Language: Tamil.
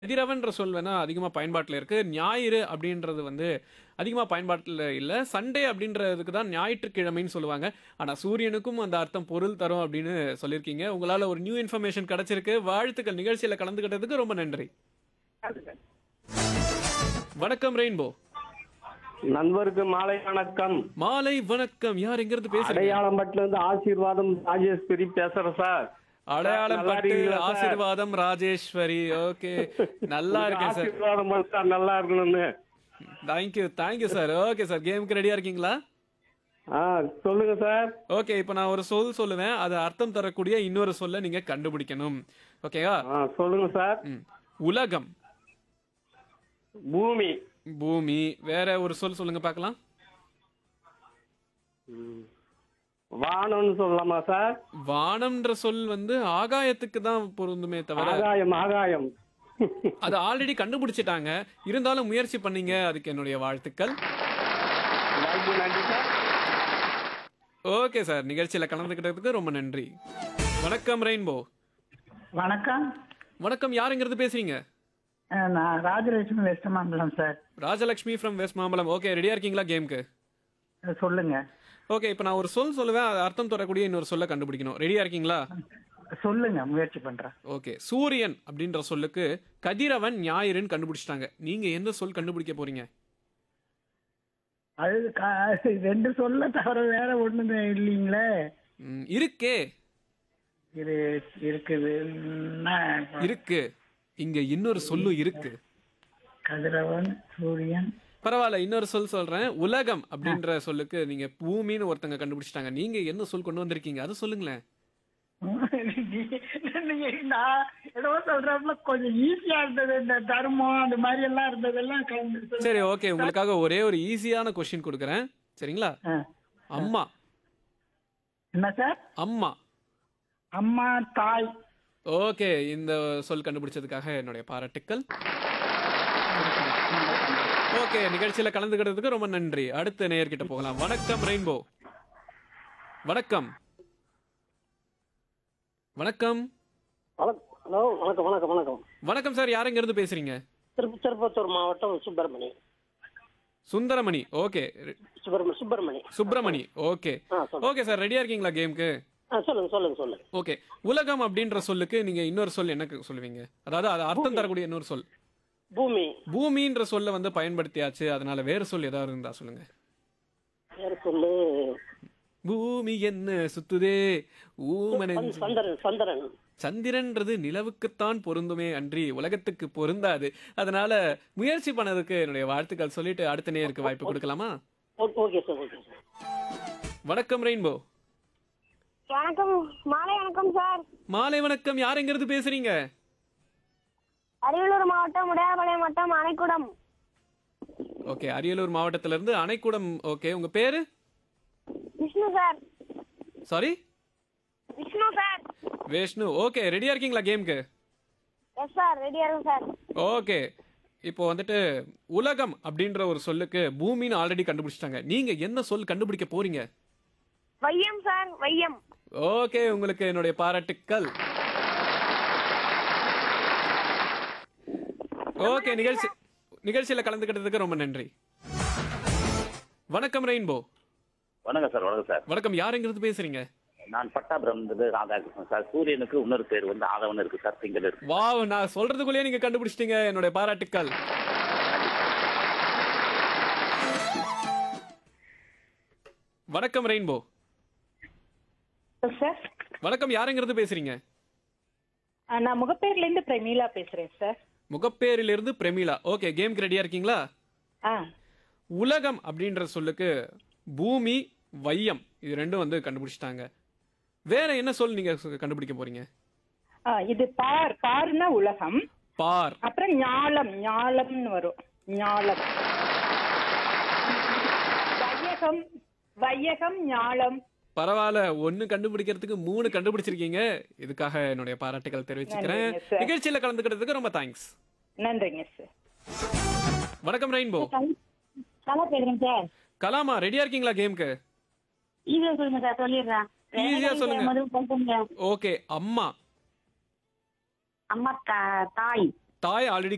கதிரவன்ற சொல் வேணா அதிகமா பயன்பாட்டுல இருக்கு. ஞாயிறு அப்படின்றது வந்து அதிகமா பயன்பாட்டுல இல்ல. சண்டே அப்படின்றதுக்கு தான் ஞாயிற்றுக்கிழமைன்னு சொல்லுவாங்க. ஆனா சூரியனுக்கும் அந்த அர்த்தம் பொருள் தரும் அப்படின்னு சொல்லியிருக்கீங்க. உங்களால ஒரு நியூ இன்ஃபர்மேஷன் கிடைச்சிருக்கு. வாழ்த்துக்கள் நிகழ்ச்சியில கலந்துக்கிட்டதுக்கு ரொம்ப நன்றி. வணக்கம் ரெயின்போ. நண்பருக்கு மாலை வணக்கம் மாலை வணக்கம். யார் எங்கிருந்து பேசுறீங்க? அடையாளம்பட்டுல இருந்து ஆசீர்வாதம் ராஜேஸ்வரி பேசுறேன் சார் அடையாளம் நல்லா பட்டு இருக்கீங்களா சார்? ஆசீர்வாதம் ராஜேஸ்வரி. ஓகே. நல்லா இருக்கேன் சார். ஆசீர்வாதம் பண்ணா நல்லா இருக்கணும்னு thank you thank you sir. Okay sir. கேமுக்கு ரெடியா இருக்கீங்களா? ஆ சொல்லுங்க சார் ஓகே இப்போ நான் ஒரு சொல் சொல்லுவேன் அது அர்த்தம் தரக்கூடிய இன்னொரு சொல்ல நீங்க கண்டுபிடிக்கணும் ஓகேவா ஆ சொல்லுங்க சார் ம். உலகம் பூமி பூமி வேற ஒரு சொல் சொல்லுங்க பார்க்கலாம் ம். வானம்னு சொல்லலாமா சார் வானம்ன்ற சொல் வந்து ஆகாயத்துக்கு தான் பொருந்துமே தவிர ஆகாயம் ஆகாயம் அது ஆல்ரெடி கண்டுபிடிச்சிட்டாங்க இருந்தாலும் முயற்சி பண்ணீங்க அதுக்கு என்னுடைய வாழ்த்துக்கள் வாய்ப்பு நன்றி சார் ஓகே சார் நிகழ்ச்சியில கலந்துக்கிட்டதுக்கு ரொம்ப நன்றி வணக்கம் ரெயின்போ வணக்கம் வணக்கம் யாருங்கிறது பேசுறீங்க அஹ் நான் Rajalakshmi West Mambalam sir Rajalakshmi from West Mambalam okay ரெடியா இருக்கீங்களா கேமுக்கு அஹ் சொல்லுங்க ஓகே இப்போ நான் ஒரு சொல் சொல்லுவேன் அது அர்த்தம் தரக்கூடிய இன்னொரு சொல்ல கண்டுபிடிக்கணும் ரெடியா இருக்கீங்களா சொல்லுங்க முயற்சி பண்றேன் ஓகே சூரியன் அப்படின்ற சொல்லுக்கு கதிரவன் ஞாயிறுன்னு கண்டுபிடிச்சிட்டாங்க நீங்க எந்த சொல் கண்டுபிடிக்க போறீங்க அது க- ரெண்டு சொல்ல தவிர வேற ஒண்ணுமே இல்லைங்களே ம், இருக்கே இது இருக்குது ம், இருக்கு இங்க இன்னொரு சொல்லு இருக்கு கதிரவன் சூரியன் பரவாயில்ல இன்னொரு சொல் சொல்றேன் உலகம் அப்படின்ற சொல்லுக்கு நீங்க பூமின்னு ஒருத்தங்க கண்டுபிடிச்சிட்டாங்க நீங்க என்ன சொல் கொண்டு வந்திருக்கீங்க அது சொல்லுங்களேன் நீங்க நான் ஏதோ சொல்றப்ப கொஞ்சம் ஈஸியா இருந்தது இந்த தர்மம் அந்த மாதிரி எல்லாம் இருந்ததெல்லாம் கலந்து சரி ஓகே உங்களுக்காக ஒரே ஒரு ஈஸியான கொஸ்டின் கொடுக்குறேன் சரிங்களா அஹ். அம்மா என்ன சார் அம்மா அம்மா தாய் ஓகே இந்த சொல் கண்டுபிடிச்சதுக்காக என்னுடைய பாராட்டுக்கள் ஓகே நிகழ்ச்சியில கலந்துக்கிறதுக்கு ரொம்ப நன்றி அடுத்த நேயர்கிட்ட போகலாம் வணக்கம் ரெயின்போ வணக்கம் வணக்கம் ஹலோ வணக்கம் வணக்கம் வணக்கம் வணக்கம் சார் யாருங்க இருந்து பேசுறீங்க திருப்ப திருப்பத்தூர் மாவட்டம் சுப்பிரமணி சுந்தரமணி ஓகே சுப்பிரமணி சுப்பிரமணி சுப்பிரமணி ஓகே ஆ சொல்லுங்க ஓகே சார் ரெடியா இருக்கீங்களா கேமுக்கு ஆ சொல்லுங்க சொல்லுங்க சொல்லுங்க ஓகே உலகம் அப்படின்ற சொல்லுக்கு நீங்க இன்னொரு சொல் என்ன சொல்லுவீங்க அதாவது அது அர்த்தம் தரக்கூடிய இன்னொரு சொல் பூமி பூமின்ற சொல்ல வந்து பயன்படுத்தியாச்சு அதனால வேற சொல் ஏதாவது இருந்தா சொல்லுங்க வேற சொல்லு பூமி என்ன சுத்துதே ஊமனை சந்- சந்திரன் சந்திரன் சந்திரன்றது நிலவுக்குத்தான் பொருந்துமே அன்றி உலகத்துக்கு பொருந்தாது அதனால முயற்சி பண்ணதுக்கு என்னுடைய வாழ்த்துக்கள் சொல்லிட்டு அடுத்த நேருக்கு வாய்ப்பு கொடுக்கலாமா ஓ- ஓகே சார் ஓகே சார் வணக்கம் ரெயின்போ வணக்கம் மாலை வணக்கம் சார் மாலை வணக்கம் யாருங்கிறது பேசுறீங்க அரியலூர் மாவட்டம் உடையாபாளையம் வட்டம் அணைக்குடம் ஓகே அரியலூர் மாவட்டத்துல இருந்து அணைக்கூடம் ஓகே உங்க பேரு Vishnu sir sorry Vishnu sir Vishnu okay ரெடியா இருக்கீங்களா கேமுக்கு எஸ் சார் ரெடியா இருக்கும் சார் ஓகே இப்போ வந்துட்டு உலகம் அப்படின்ற ஒரு சொல்லுக்கு பூமின்னு ஆல்ரெடி கண்டுபிடிச்சிட்டாங்க நீங்க என்ன சொல் கண்டுபிடிக்க போறீங்க வையம் சார் வையம் ஓகே உங்களுக்கு என்னுடைய பாராட்டுக்கள் ஓகே நிகழ்ச்சி நிகழ்ச்சியில கலந்துக்கிட்டதுக்கு ரொம்ப நன்றி வணக்கம் ரெயின்போ வணக்கம் சார் வணக்கம் சார் வணக்கம் யாருங்கிறது பேசுறீங்க நான் பட்டாபுரம் இருந்து ராதாகிருஷ்ணன் சார் சூரியனுக்கு இன்னொரு பேர் வந்து ஆதவன் இருக்கு சார் திங்கள் இருக்கு வாவ் நான் சொல்றதுக்குள்ளேயே நீங்க கண்டுபிடிச்சிட்டீங்க என்னுடைய பாராட்டுக்கள் வணக்கம் ரெயின்போ சார் வணக்கம் யாருங்கிறது பேசுறீங்க ஆ, நான் முகப்பேர்ல இருந்து பிரமீளா பேசுறேன் சார் முகப்பேரிலிருந்து பிரமிளா ஓகே கேம்க்கு ரெடியா இருக்கீங்களா ஆ உலகம் அப்படின்ற சொல்லுக்கு பூமி வையம் இது ரெண்டும் வந்து கண்டுபிடிச்சிட்டாங்க வேற என்ன சொல் நீங்க சு- கண்டுபிடிக்க போறீங்க ஆ, இது பார் பார்னா உலகம் பார் அப்புறம் ஞாலம் ஞாலம்னு வரும் ஞாலம் வையகம் வையகம் ஞாலம் பரவாயில்ல ஒன்னு கண்டுபிடிக்கிறதுக்கு மூணு கண்டுபிடிச்சிருக்கீங்க இதுக்காக என்னுடைய பாராட்டுகள் தெரிவிச்சுக்கிறேன் நன்றிங்க சார். நிகழ்ச்சியில கலந்துக்கிறதுக்கு ரொம்ப தேங்க்ஸ் நன்றிங்க சார் வணக்கம் ரெயின்போ நல்லா பேசுறேன் சார் கலாமா ரெடியா இருக்கீங்களா கேம்க்கு ஈஸியா சொல்லுங்க சார் சொல்லிடுறேன் Easy-ஆ சொல்லுங்க. முதல்ல சொல்லுங்க ஓகே அம்மா அம்மா தா- தாய் தாய் ஆல்ரெடி